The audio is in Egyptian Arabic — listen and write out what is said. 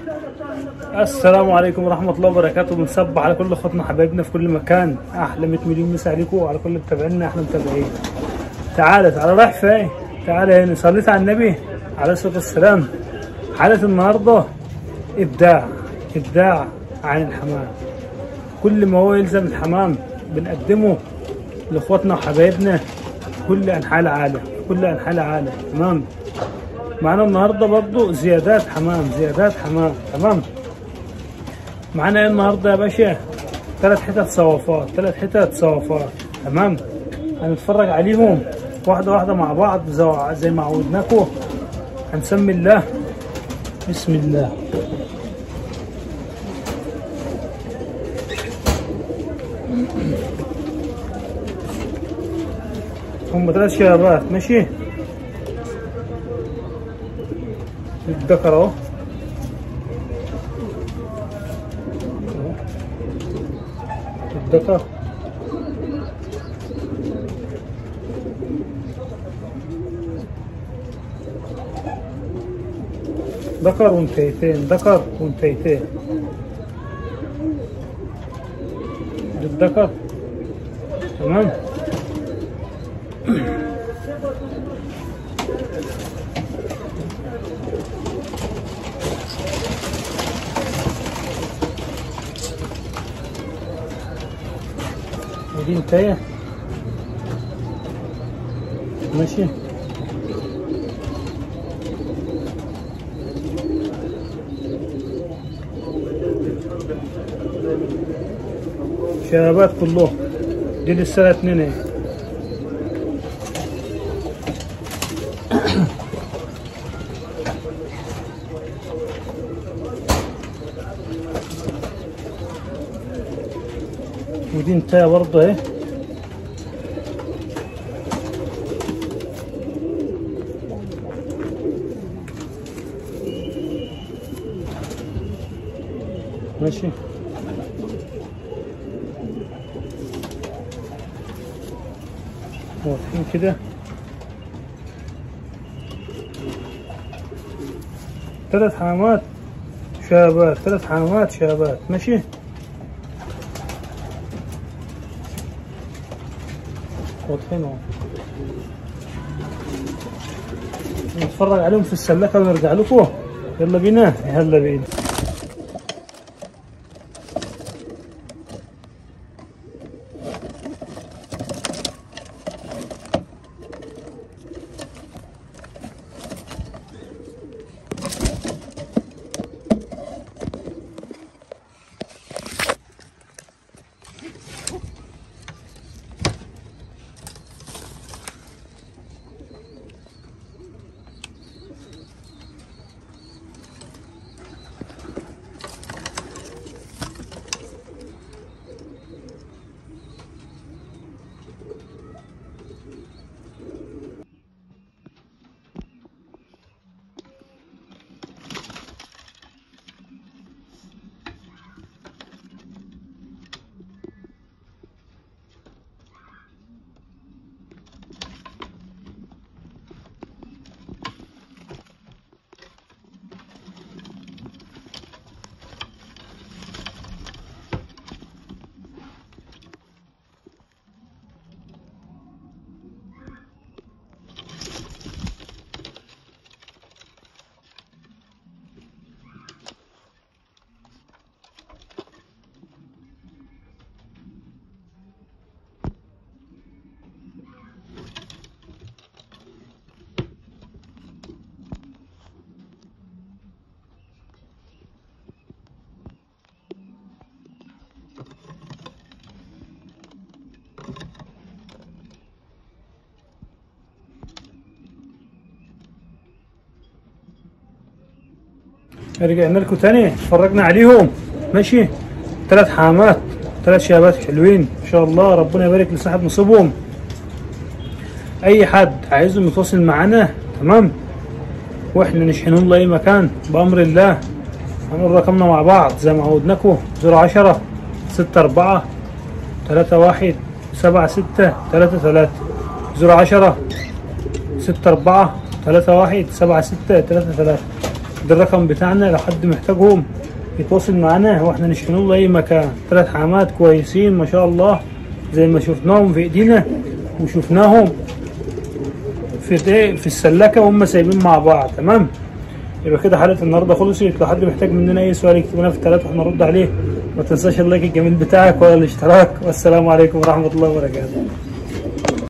السلام عليكم ورحمة الله وبركاته بنصب على كل اخواتنا حبايبنا في كل مكان احلى 100 مليون مسا عليكم وعلى كل متابعينا احلى متابعين تعالى تعالى رايح فين تعالى هنا صليت على النبي عليه الصلاة والسلام حالة النهاردة ابداع ابداع عن الحمام كل ما هو يلزم الحمام بنقدمه لاخواتنا وحبايبنا في كل انحاء العالم في كل انحاء العالم تمام معانا النهارده برضو زيادات حمام زيادات حمام تمام معانا ايه النهارده يا باشا ثلاث حتت صوافات ثلاث حتت صوافات تمام هنتفرج عليهم واحده واحده مع بعض زي- زي ما عودناكم هنسمي الله بسم الله هم ثلاث شبابات ماشي الذكر اهو الذكر ذكر وانتيتين ذكر وانتيتين للذكر تمام ودي انتهي ماشي شباب كلهم دي لسه اتنين اهي ودي انتهى برضه اهي ماشي واقفين كده ثلاث حمامات شابات ثلاث حمامات شابات ماشي واضحين اهو نتفرج عليهم في السلكة ونرجع لكم يلا بينا يلا بينا رجعنا لكم تاني اتفرجنا عليهم ماشي ثلاث حامات ثلاث شباب حلوين ما شاء الله ربنا يبارك لصاحب نصيبهم اي حد عايزهم يتواصل معانا تمام واحنا نشحنهم له اي مكان بامر الله هنقول رقمنا مع بعض زي ما عودناكم 010 64 31 76 33 010 64 31 76 33 ده الرقم بتاعنا لو حد محتاجهم يتواصل معانا واحنا نشحنوا له اي مكان ثلاث حمات كويسين ما شاء الله زي ما شفناهم في ايدينا وشفناهم في ايه في السلكه وهم سايبين مع بعض تمام يبقى كده حلقه النهارده خلصت لو حد محتاج مننا اي سؤال يكتب لنا في الثلاثه واحنا نرد عليه ما تنساش اللايك الجميل بتاعك ولا الاشتراك والسلام عليكم ورحمه الله وبركاته